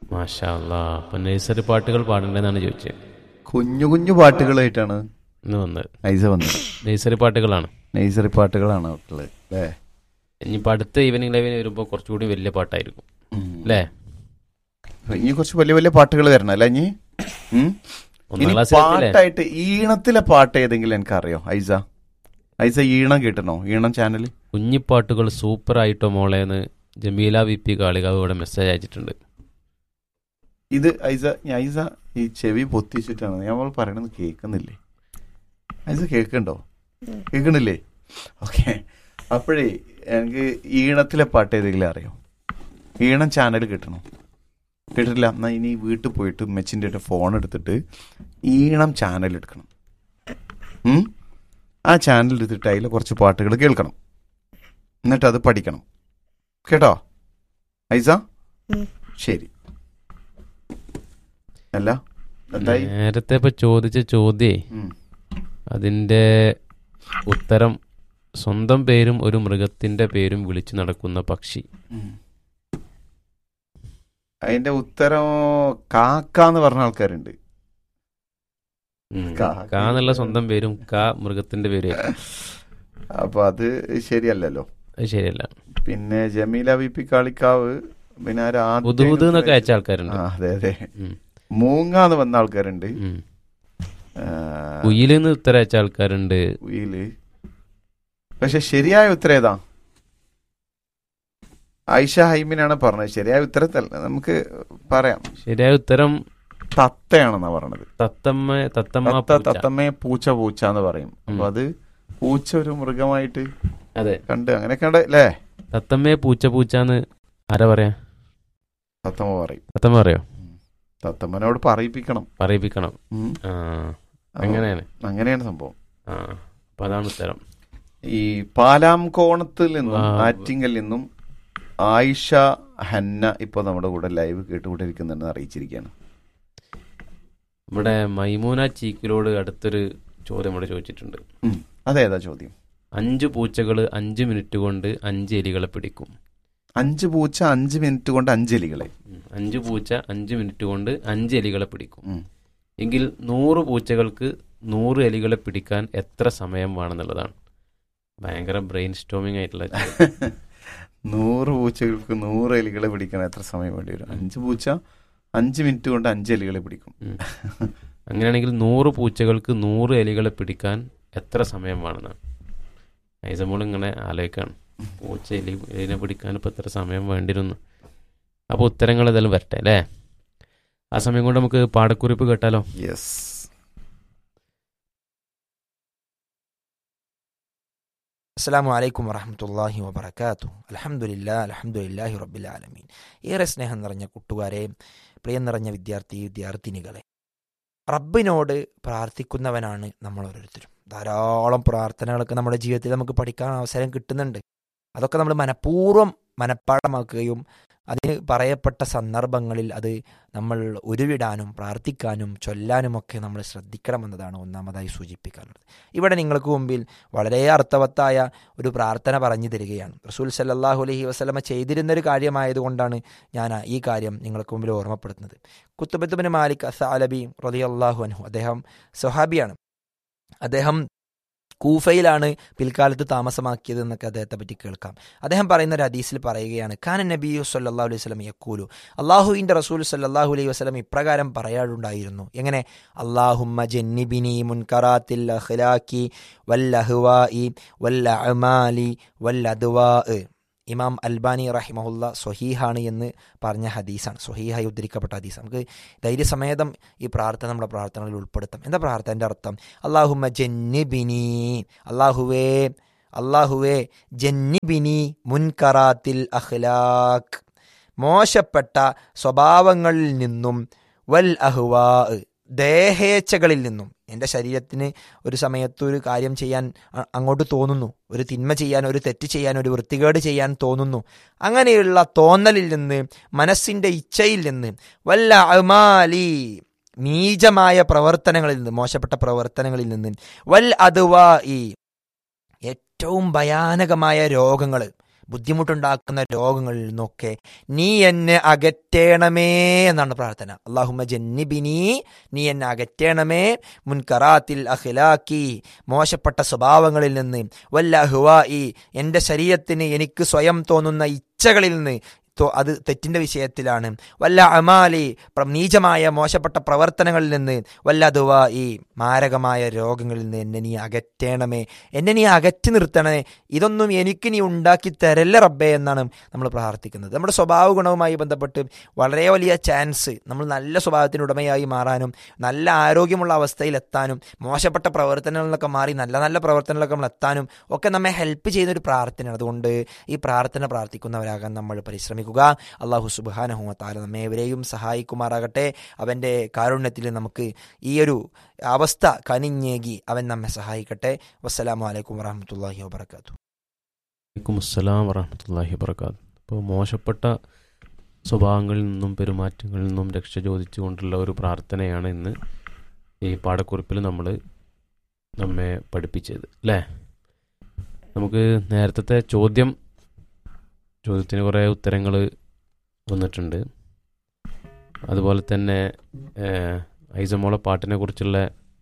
മാഷാ അല്ലാ അപ്പൊ നഴ്സറി പാട്ടുകൾ പാടണ്ടെന്നാണ് ചോദിച്ചത് കുഞ്ഞു കുഞ്ഞു പാട്ടുകളായിട്ടാണ് ഇന്ന് വന്നത് ഐസ വന്നത് നഴ്സറി പാട്ടുകളാണ് നഴ്സറി പാട്ടുകളാണ് ഉള്ളത് അല്ലേ ഇനിയിപ്പോൾ അടുത്ത ഈവനിങ് ലൈവിന് വരുമ്പോൾ കുറച്ചുകൂടി വലിയ പാട്ടായിരിക്കും അല്ലേ ഇനി കുറച്ച് വലിയ വലിയ പാട്ടുകൾ വരണം അല്ലേ ഇനി ഉം? ഒന്നാം ഇനി ക്ലാസ്സിലെത്തില്ലേ പാട്ടായിട്ട് ഈണത്തിലെ പാട്ട് ഏതെങ്കിലും എനിക്ക് അറിയോ ഐസ ഐസ ഈണം കേട്ടണോ ഈണം ചാനൽ കുഞ്ഞിപ്പാട്ടുകൾ സൂപ്പർ ആയിട്ടോ മോളേന്ന് ജമീല വി പി കാളികാവ് ഇവിടെ മെസ്സേജ് അയച്ചിട്ടുണ്ട് ഇത് ഐസ ഞാൻ ഐസ ഈ ചെവി പൊത്തിച്ചിട്ടാണ് നമ്മൾ പറയണത് കേൾക്കുന്നില്ലേ ഐസ കേൾക്കണ്ടോ കേൾക്കണില്ലേ ഓക്കെ അപ്പോഴേ എനിക്ക് ഈണത്തിലെ പാട്ട് ഏതെങ്കിലും അറിയോ ഈണം ചാനൽ കിട്ടണോ കേട്ടിട്ടില്ല എന്നാ ഇനി വീട്ടിൽ പോയിട്ട് മെച്ചിൻ്റെ ഫോൺ എടുത്തിട്ട് ഈണം ചാനൽ എടുക്കണം ഉം? ആ ചാനൽ എടുത്തിട്ട് അതിൽ കുറച്ച് പാട്ടുകൾ കേൾക്കണം എന്നിട്ട് അത് പഠിക്കണം കേട്ടോ ഐസ ഉം. ശരി അല്ല എന്തായി നേരത്തെ ഇപ്പൊ ചോദിച്ച ചോദ്യേ ഉം. അതിന്റെ ഉത്തരം സ്വന്തം പേരും ഒരു മൃഗത്തിന്റെ പേരും വിളിച്ചു നടക്കുന്ന പക്ഷി ഉം. അതിന്റെ ഉത്തരം കാക്ക എന്ന് പറഞ്ഞ ആൾക്കാരുണ്ട് ഉം. കാ- കാ എന്നുള്ള സ്വന്തം പേരും കാ മൃഗത്തിന്റെ പേരും അപ്പൊ അത് ശരിയല്ലല്ലോ അത് ശരിയല്ല പിന്നെ ജമീല വി പി കാളിക്കാവ് പിന്നെ ആരാ ആദ്യം ബുധുബുധു എന്നൊക്കെ അയച്ച ആൾക്കാരുണ്ട് ആ, അതെ അതെ ഉം. മൂങ്ങാന്ന് വന്ന ആൾക്കാരുണ്ട് ഉം. ആ, കുയിലിന്ന് ഉത്തരം അയച്ച ആൾക്കാരുണ്ട് ഉയില് പക്ഷെ ശരിയായ ഉത്തരം ഏതാ ഐഷ ഹൈമിനാണ് പറഞ്ഞത് ശരിയായ ഉത്തരത്തല്ല നമുക്ക് പറയാം ശരിയായ ഉത്തരം തത്തയാണെന്നാ പറഞ്ഞത് തത്തമ്മ തത്തമ്മ തത്ത പൂച്ച. തത്തമ്മയെ പൂച്ച പൂച്ച എന്ന് പറയും അപ്പൊ ഉം. അത് പൂച്ച ഒരു മൃഗമായിട്ട് അതെ കണ്ട് അങ്ങനെയൊക്കെ ഉണ്ട് അല്ലേ തത്തമ്മയെ പൂച്ച പൂച്ചാന്ന് ആരാ പറയാ തത്തമ്മ പറയും തത്തമ്മ പറയോ തത്തമ്മനോട് പറയിപ്പിക്കണം പറയിപ്പിക്കണം ഉം. ആ അങ്ങനെയാണ് അങ്ങനെയാണ് സംഭവം ആ അപ്പൊ അതാണ് ഉത്തരം ഈ പാലാംകോണത്തിൽ നിന്നും ആ. ആറ്റിങ്ങൽ നിന്നും ആയിഷ ഹന്ന ഇപ്പൊ നമ്മുടെ കൂടെ ലൈവ് കേട്ടുകൊണ്ടിരിക്കുന്നുണ്ടെന്ന് അറിയിച്ചിരിക്കുകയാണ് ഇവിടെ മൈമൂന ചീക്കിലോട് അടുത്തൊരു ചോദ്യം ഇവിടെ ചോദിച്ചിട്ടുണ്ട് ഉം. അതേതാ ചോദ്യം അഞ്ച് പൂച്ചകൾ അഞ്ച് മിനിറ്റ് കൊണ്ട് അഞ്ച് എലികളെ പിടിക്കും അഞ്ച് പൂച്ച അഞ്ച് മിനിറ്റ് കൊണ്ട് അഞ്ച് എലികളെ ഉം. അഞ്ച് പൂച്ച അഞ്ച് മിനിറ്റ് കൊണ്ട് അഞ്ച് എലികളെ പിടിക്കും ഉം. എങ്കിൽ നൂറ് പൂച്ചകൾക്ക് നൂറ് എലികളെ പിടിക്കാൻ എത്ര സമയം വേണമെന്നുള്ളതാണ് ഭയങ്കര ബ്രെയിൻ സ്റ്റോമിംഗ് ആയിട്ടുള്ള ചോദ്യം. നൂറ് പൂച്ചകൾക്ക് നൂറ് എലികളെ പിടിക്കാൻ എത്ര സമയം വേണ്ടി വരും അഞ്ച് പൂച്ച അഞ്ച് മിനിറ്റ് കൊണ്ട് അഞ്ച് എലികളെ പിടിക്കും ഉം. അങ്ങനെയാണെങ്കിൽ നൂറ് പൂച്ചകൾക്ക് നൂറ് എലികളെ പിടിക്കാൻ എത്ര സമയം വേണമെന്നാണ് ഐസമോൾ ഇങ്ങനെ ആലോചിക്കാണ് പൂച്ച എലി എലിനെ പിടിക്കാൻ ഇപ്പം എത്ര സമയം വേണ്ടിയിരുന്നു അപ്പോൾ ഉത്തരങ്ങൾ ഏതായാലും വരട്ടെ അല്ലേ ആ സമയം കൊണ്ട് നമുക്ക് പാടക്കുറിപ്പ് കേട്ടാലോ യെസ് അസ്സാം വലൈക്കും വറഹമത്തല്ലാഹി വബർക്കാത്തു അലഹമുല്ല അലഹമുല്ലാഹി റബ്ബിലാലമീൻ ഏറെ സ്നേഹം നിറഞ്ഞ കൂട്ടുകാരെ പ്രിയം നിറഞ്ഞ വിദ്യാർത്ഥി വിദ്യാർത്ഥിനികളെ റബ്ബിനോട് പ്രാർത്ഥിക്കുന്നവനാണ് നമ്മൾ ഓരോരുത്തരും ധാരാളം പ്രാർത്ഥനകളൊക്കെ നമ്മുടെ ജീവിതത്തിൽ നമുക്ക് പഠിക്കാൻ അവസരം കിട്ടുന്നുണ്ട് അതൊക്കെ നമ്മൾ മനഃപൂർവ്വം മനഃപ്പാടമാക്കുകയും അതിന് പറയപ്പെട്ട സന്ദർഭങ്ങളിൽ അത് നമ്മൾ ഉരുവിടാനും പ്രാർത്ഥിക്കാനും ചൊല്ലാനുമൊക്കെ നമ്മൾ ശ്രദ്ധിക്കണമെന്നതാണ് ഒന്നാമതായി സൂചിപ്പിക്കാനുള്ളത് ഇവിടെ നിങ്ങൾക്ക് മുമ്പിൽ വളരെ അർത്ഥവത്തായ ഒരു പ്രാർത്ഥന പറഞ്ഞു തരികയാണ് റസൂൽ സല്ലല്ലാഹു അലൈഹി വസല്ലമ ചെയ്തിരുന്നൊരു കാര്യമായതുകൊണ്ടാണ് ഞാൻ ആ- ഈ കാര്യം നിങ്ങൾക്ക് മുമ്പിൽ ഓർമ്മപ്പെടുത്തുന്നത് കുത്തുബത്തുബിന് മാലിക് അസാലബി റളിയല്ലാഹു അൻഹു അദ്ദേഹം സ്വഹാബിയാണ് അദ്ദേഹം കൂഫയിലാണ് പിൽക്കാലത്ത് താമസമാക്കിയത് എന്നൊക്കെ അദ്ദേഹത്തെ പറ്റി കേൾക്കാം അദ്ദേഹം പറയുന്ന ഒരു ഹദീസിൽ പറയുകയാണ് ഖാൻ നബി സല്ലല്ലാഹു അലൈഹി വസല്ലം യക്കൂലു അള്ളാഹുവിൻ്റെ റസൂൽ സല്ലല്ലാഹു അലൈഹി വസല്ലം ഇപ്രകാരം പറയാറുണ്ടായിരുന്നു എങ്ങനെ അള്ളാഹുമ്മ ജന്നിബിനി മുൻകറാത്തിൽ അഖ്ലാഖി വല്ലഹ്വാഇ വല്ലഅമാലി വല്ലദ്വാ ഇമാം അൽബാനി റഹിമഹുല്ല സ്വഹീഹാണ് എന്ന് പറഞ്ഞ ഹദീസാണ് സ്വഹീഹായി ഉദ്ധരിക്കപ്പെട്ട ഹദീസ് നമുക്ക് ധൈര്യസമേതം ഈ പ്രാർത്ഥന നമ്മുടെ പ്രാർത്ഥനകളിൽ ഉൾപ്പെടുത്താം എന്താ പ്രാർത്ഥനൻ്റെ അർത്ഥം അള്ളാഹുമ്മ ജന്നിബിനി അള്ളാഹുവേ അള്ളാഹുവേ ജന്നിബിനി മുൻകറാത്തിൽ അഖ്ലാഖ് മോശപ്പെട്ട സ്വഭാവങ്ങളിൽ നിന്നും വൽ അഹ്വാ ദേഹേച്ഛകളിൽ നിന്നും എൻ്റെ ശരീരത്തിന് ഒരു സമയത്ത് ഒരു കാര്യം ചെയ്യാൻ അ- അങ്ങോട്ട് തോന്നുന്നു ഒരു തിന്മ ചെയ്യാൻ ഒരു തെറ്റ് ചെയ്യാൻ ഒരു വൃത്തികേട് ചെയ്യാൻ തോന്നുന്നു അങ്ങനെയുള്ള തോന്നലിൽ നിന്ന് മനസ്സിൻ്റെ ഇച്ഛയിൽ നിന്ന് വല്ല അമാലി നീചമായ പ്രവർത്തനങ്ങളിൽ നിന്ന് മോശപ്പെട്ട പ്രവർത്തനങ്ങളിൽ നിന്ന് വൽ അതുവാ ഈ ഏറ്റവും ഭയാനകമായ രോഗങ്ങൾ ബുദ്ധിമുട്ടുണ്ടാക്കുന്ന രോഗങ്ങളിൽ നിന്നൊക്കെ നീ എന്നെ അകറ്റേണമേ എന്നാണ് പ്രാർത്ഥന അള്ളാഹുമ്മ ജന്നിബിനി നീ എന്നെ അകറ്റേണമേ മുൻകറാത്തിൽ അഖിലാക്കി മോശപ്പെട്ട സ്വഭാവങ്ങളിൽ നിന്ന് വല്ല ഹുവായി എൻ്റെ ശരീരത്തിന് എനിക്ക് സ്വയം തോന്നുന്ന ഇച്ഛകളിൽ നിന്ന് തോ- അത് തെറ്റിൻ്റെ വിഷയത്തിലാണ് വല്ല അമാലി പ്ര- നീചമായ മോശപ്പെട്ട പ്രവർത്തനങ്ങളിൽ നിന്ന് വല്ല ദുവാ ഈ മാരകമായ രോഗങ്ങളിൽ നിന്ന് എന്നെ നീ അകറ്റേണമേ എന്നെ നീ അകറ്റി നിർത്തണമേ ഇതൊന്നും എനിക്ക് നീ ഉണ്ടാക്കി തരല്ല റബ്ബേ എന്നാണ് നമ്മൾ പ്രാർത്ഥിക്കുന്നത് നമ്മുടെ സ്വഭാവ ഗുണവുമായി ബന്ധപ്പെട്ട് വളരെ വലിയ ചാൻസ് നമ്മൾ നല്ല സ്വഭാവത്തിന് ഉടമയായി മാറാനും നല്ല ആരോഗ്യമുള്ള അവസ്ഥയിൽ എത്താനും മോശപ്പെട്ട പ്രവർത്തനങ്ങളിലൊക്കെ മാറി നല്ല നല്ല പ്രവർത്തനങ്ങളിലൊക്കെ നമ്മൾ എത്താനും ഒക്കെ നമ്മെ ഹെൽപ്പ് ചെയ്യുന്ന ഒരു പ്രാർത്ഥനയാണ് അതുകൊണ്ട് ഈ പ്രാർത്ഥന പ്രാർത്ഥിക്കുന്നവരാകാൻ നമ്മൾ പരിശ്രമിക്കുക അള്ളാഹു സുബാനഹുമ താല നമ്മെ ഇവരെയും സഹായിക്കുമാറാകട്ടെ അവൻ്റെ കാരുണ്യത്തിൽ നമുക്ക് ഈ ഒരു അവസ്ഥ കനിഞ്ഞേകി അവൻ നമ്മെ സഹായിക്കട്ടെ വസ്സലാമു അലൈക്കും വറഹമത്തല്ലാഹി വാബർക്കാത്തു വലൈക്കും അസ്സലാം വറഹമത്തല്ലാഹി വബർക്കാത്ത് അപ്പോൾ മോശപ്പെട്ട സ്വഭാവങ്ങളിൽ നിന്നും പെരുമാറ്റങ്ങളിൽ നിന്നും രക്ഷ ചോദിച്ചുകൊണ്ടുള്ള ഒരു പ്രാർത്ഥനയാണ് ഇന്ന് ഈ പാഠക്കുറിപ്പിൽ നമ്മൾ നമ്മെ പഠിപ്പിച്ചത് അല്ലേ നമുക്ക് നേരത്തെ ചോദ്യം ചോദ്യത്തിന് കുറേ ഉത്തരങ്ങൾ വന്നിട്ടുണ്ട് അതുപോലെ തന്നെ ഏഹ്, ഐസമോളെ പാട്ടിനെ കുറിച്ചുള്ള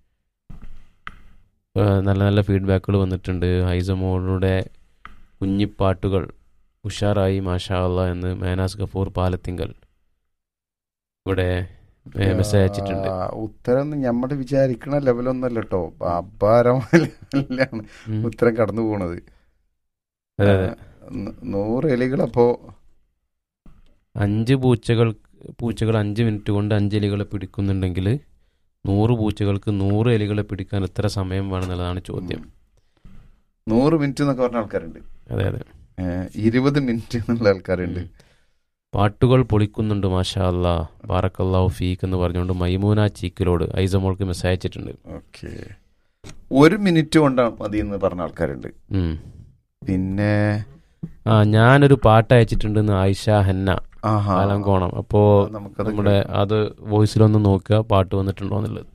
ഏഹ്, നല്ല നല്ല ഫീഡ്ബാക്കുകൾ വന്നിട്ടുണ്ട് ഐസമോളുടെ കുഞ്ഞിപ്പാട്ടുകൾ ഉഷാറായി മാഷാ അള്ളാ എന്ന് മേനാസ് ഗഫൂർ പാലത്തിങ്കൽ ഇവിടെ ഏ, മെസ്സേജ് അയച്ചിട്ടുണ്ട് ആ, ഉത്തരം നമ്മൾ വിചാരിക്കണ ലെവലൊന്നല്ല കേട്ടോ അപാരമായ ലെവലിലാണ് ഉം. ഉത്തരം കടന്നു പോണത് അതെ അതെ ന- നൂറ് എലികൾ അപ്പോ അഞ്ച് പൂച്ചകൾ പൂച്ചകൾ അഞ്ച് മിനിറ്റ് കൊണ്ട് അഞ്ച് എലികളെ പിടിക്കുന്നുണ്ടെങ്കിൽ നൂറ് പൂച്ചകൾക്ക് നൂറ് എലികളെ പിടിക്കാൻ എത്ര സമയം വേണമെന്നുള്ളതാണ് ചോദ്യം നൂറ് മിനിറ്റ് എന്നൊക്കെ പറഞ്ഞ ആൾക്കാരുണ്ട് അതെ അതെ ഏഹ്, ഇരുപത് മിനിറ്റ് എന്നുള്ള ആൾക്കാരുണ്ട് പാട്ടുകൾ പൊളിക്കുന്നുണ്ട് മാഷാ അല്ലാ ബാറക്കല്ലാഹു ഫീക്ക് എന്ന് പറഞ്ഞുകൊണ്ട് മൈമൂന ചീക്കിലോട് ഐസമോൾക്ക് മെസ്സേജ് അയച്ചിട്ടുണ്ട് ഓക്കെ ഒരു മിനിറ്റ് കൊണ്ടാണ് മതി എന്ന് പറഞ്ഞ ആൾക്കാരുണ്ട് ഉം. പിന്നെ ആ ഞാനൊരു പാട്ട് അയച്ചിട്ടുണ്ടെന്ന് ആയിഷ ഹന്ന ആഹാ ആലങ്കോണം അപ്പോ നമുക്കത് നമ്മുടെ അത് വോയിസിലൊന്ന് നോക്കുക പാട്ട് വന്നിട്ടുണ്ടോ എന്നുള്ളത്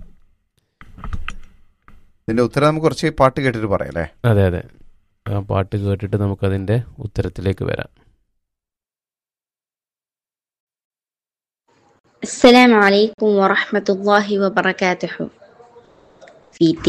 ഇതിന്റെ ഉത്തരം നമുക്ക് കുറച്ച് പാട്ട് കേട്ടിട്ട് പറയാം അല്ലേ അതെ അതെ ആ പാട്ട് കേട്ടിട്ട് നമുക്കതിൻ്റെ ഉത്തരത്തിലേക്ക് വരാം السلام عليكم ورحمة الله وبركاته في